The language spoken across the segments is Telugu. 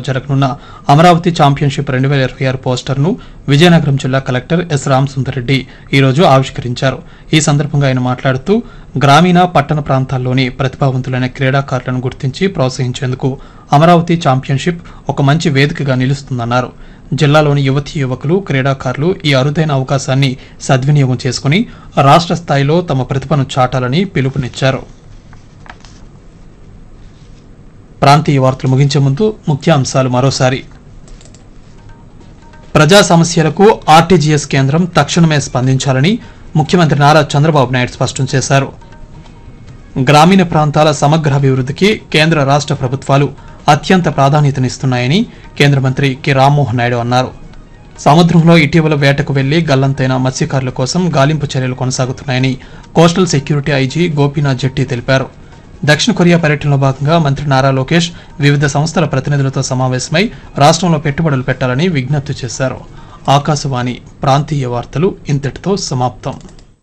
జరగనున్న అమరావతి ఛాంపియన్షిప్ రెండు వేల ఇరవై ఆరు పోస్టర్ను విజయనగరం జిల్లా కలెక్టర్ ఎస్ రామసుందర్రెడ్డి ఈ రోజు ఆవిష్కరించారు ఈ సందర్భంగా ఆయన మాట్లాడుతూ గ్రామీణ పట్టణ ప్రాంతాల్లోని ప్రతిభావంతులైన క్రీడాకారులను గుర్తించి ప్రోత్సహించేందుకు అమరావతి ఛాంపియన్షిప్ ఒక మంచి వేదికగా నిలుస్తుందన్నారు జిల్లాలోని యువతీ యువకులు క్రీడాకారులు ఈ అరుదైన అవకాశాన్ని సద్వినియోగం చేసుకుని రాష్ట్ర స్థాయిలో తమ ప్రతిభను చాటాలని పిలుపునిచ్చారు ప్రాంతీయ వార్తలు ముగించే ముందు ముఖ్యాంశాలు మరోసారి ప్రజా సమస్యలకు ఆర్టీజీఎస్ కేంద్రం తక్షణమే స్పందించాలని ముఖ్యమంత్రి నారా చంద్రబాబు నాయుడు స్పష్టం చేశారు గ్రామీణ ప్రాంతాల సమగ్ర అభివృద్ధికి కేంద్ర రాష్ట్ర ప్రభుత్వాలు అత్యంత ప్రాధాన్యతనిస్తున్నాయని కేంద్ర మంత్రి కె రామ్మోహన్ నాయుడు అన్నారు సముద్రంలో ఇటీవల వేటకు వెళ్లి గల్లంతైన మత్స్యకారుల కోసం గాలింపు చర్యలు కొనసాగుతున్నాయని coastal security IG Gopinath Jetti తెలిపారు దక్షిణ కొరియా పర్యటనలో భాగంగా మంత్రి నారా లోకేష్ వివిధ సంస్థల ప్రతినిధులతో సమావేశమై రాష్ట్రంలో పెట్టుబడులు పెట్టాలని విజ్ఞప్తి చేశారు ఆకాశవాణి ప్రాంతీయ వార్తలు ఇంతటితో సమాప్తం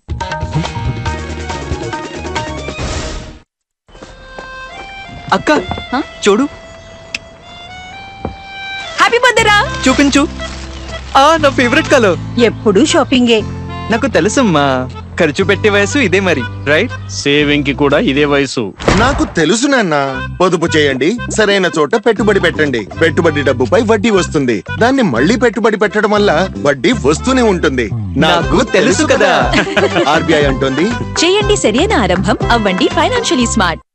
అక్క చూడు హ్యాపీ బర్త్డే రా చూపించు ఆ నా ఫేవరెట్ కలర్ ఎప్పుడు షాపింగే నాకు తెలుసమ్మా ఖర్చు పెట్టే వయసు ఇదే మరి రైట్ సేవింగ్ కి కూడా ఇదే వయసు నాకు తెలుసు నాన్న పొదుపు చేయండి సరైన చోట పెట్టుబడి పెట్టండి పెట్టుబడి డబ్బుపై వడ్డీ వస్తుంది దాన్ని మళ్ళీ పెట్టుబడి పెట్టడం వల్ల వడ్డీ వస్తూనే ఉంటుంది నాకు తెలుసు కదా ఆర్బీఐ అంటుంది చేయండి సరైన ఆరంభం అవ్వండి ఫైనాన్షియలీ స్మార్ట్